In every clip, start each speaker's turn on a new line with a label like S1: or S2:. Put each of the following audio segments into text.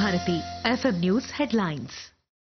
S1: Bharati FM news headlines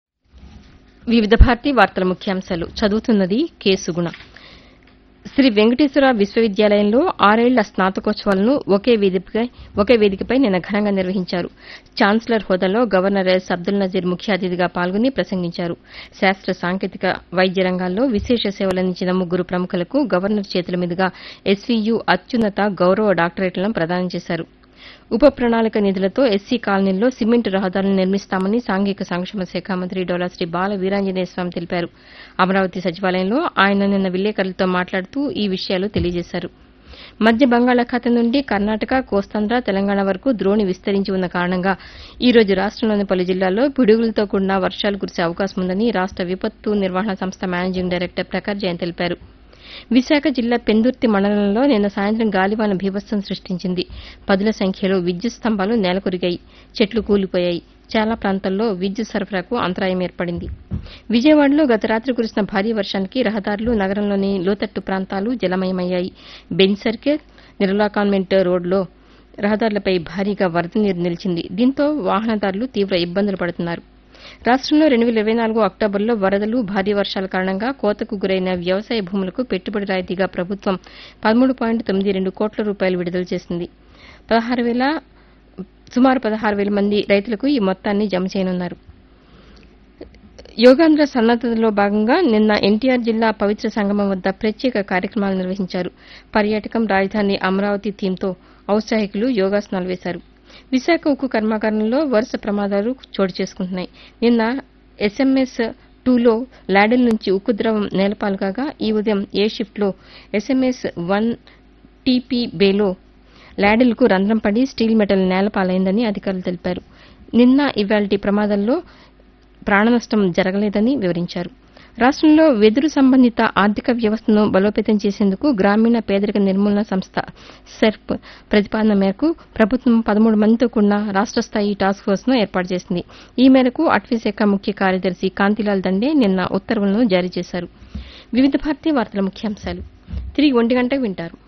S2: వివిధ భారతి వార్తల ముఖ్యాంశాలు చదువుతున్నది కె సుగుణ శ్రీ వెంకటేశ్వర విశ్వవిద్యాలయంలో ఆరేళ్ల స్నాతకోత్సవాలను ఒకే వేదికపై ఒకే వేదికపై నిన్న ఘనంగా నిర్వహించారు ఛాన్సలర్ హోదాలో గవర్నర్ ఎస్ అబ్దుల్ నజీర్ ముఖ్య అతిథిగా పాల్గొని ప్రసంగించారు శాస్త్ర సాంకేతిక వైద్య రంగాల్లో విశేష సేవలందించిన ముగ్గురు ప్రముఖులకు గవర్నర్ చేతుల మీదుగా ఎస్వీయు అత్యున్నత గౌరవ డాక్టరేట్లను ప్రదానం చేశారు ఉప ప్రణాళిక నిధులతో ఎస్సీ కాలనీల్లో సిమెంట్ రహదారులను నిర్మిస్తామని సాంఘిక సంక్షేమ శాఖ మంత్రి డోలాశ్రీ బాల వీరాంజనేయ స్వామి తెలిపారు అమరావతి సచివాలయంలో ఆయన నిన్న విలేకరులతో మాట్లాడుతూ ఈ విషయాలు తెలియజేశారు మధ్య బంగాళాఖాతం నుండి కర్ణాటక కోస్తాంధ్ర తెలంగాణ వరకు ద్రోణి విస్తరించి ఉన్న కారణంగా ఈ రోజు రాష్టంలోని పలు జిల్లాల్లో పిడుగులతో కూడిన వర్షాలు కురిసే అవకాశం ఉందని రాష్ట విపత్తు నిర్వహణ సంస్థ మేనేజింగ్ డైరెక్టర్ ప్రకాష్ జైన్ తెలిపారు విశాఖ జిల్లా పెందుర్తి మండలంలో నిన్న సాయంత్రం గాలివాన భీభత్సం సృష్టించింది పదుల సంఖ్యలో విద్యుత్ స్తంభాలు నేలకొరిగాయి చెట్లు కూలిపోయాయి చాలా ప్రాంతాల్లో విద్యుత్ సరఫరాకు అంతరాయం ఏర్పడింది విజయవాడలో గత రాత్రి కురిసిన భారీ వర్షానికి రహదారులు నగరంలోని లోతట్టు ప్రాంతాలు జలమయమయ్యాయి బెంచ్ సర్కిల్ నిర్మలా కాన్వెంట్ రోడ్లో రహదారులపై భారీగా వరద నీరు నిలిచింది దీంతో వాహనదారులు తీవ్ర ఇబ్బందులు పడుతున్నారు రాష్టంలో రెండు వేల ఇరవై నాలుగు అక్టోబర్లో వరదలు భారీ వర్షాల కారణంగా కోతకు గురైన వ్యవసాయ భూములకు పెట్టుబడి రాయితీగా ప్రభుత్వం పదమూడు పాయింట్ తొమ్మిది రెండు కోట్ల రూపాయలు విడుదల చేసింది పదహారు వేల సుమారు పదహారు వేల మంది రైతులకు ఈ మొత్తాన్ని జమ చేయనున్నారు యోగాంధ్ర సన్నద్దతలో భాగంగా నిన్న ఎన్టీఆర్ జిల్లా పవిత్ర సంగమం వద్ద ప్రత్యేక కార్యక్రమాలు నిర్వహించారు పర్యాటకం రాజధాని అమరావతి థీమ్తో ఔత్సాహికులు యోగాసనాలు వేశారు విశాఖ ఉక్కు కర్మాగారంలో వరుస ప్రమాదాలు చోటు చేసుకుంటున్నాయి నిన్న ఎస్ఎంఎస్ టూలో లాడెల్ నుంచి ఉక్కు ద్రవం నేలపాలు కాగా ఈ ఉదయం ఏ షిఫ్ట్లో ఎస్ఎంఎస్ వన్ టీపీ బేలో లాడెల్కు రంధ్రం పడి స్టీల్ మెటల్ నేలపాలైందని అధికారులు తెలిపారు నిన్న ఇవాల్టి ప్రమాదంలో ప్రాణనష్టం జరగలేదని వివరించారు రాష్టంలో వెదురు సంబంధిత ఆర్థిక వ్యవస్థను బలోపేతం చేసేందుకు గ్రామీణ పేదరిక నిర్మూలన సంస్థ సెర్ప్ ప్రతిపాదన మేరకు ప్రభుత్వం పదమూడు మందితో కూడిన రాష్ట స్థాయి టాస్క్ ఫోర్స్ను ఏర్పాటు చేసింది ఈ మేరకు అటవీశాఖ ముఖ్య కార్యదర్శి కాంతిలాల్ దండే నిన్న ఉత్తర్వులను జారీ చేశారు వివిధ భారతీయ వార్తల ముఖ్యాంశాలు తిరిగి ఒంటి గంటకు వింటారు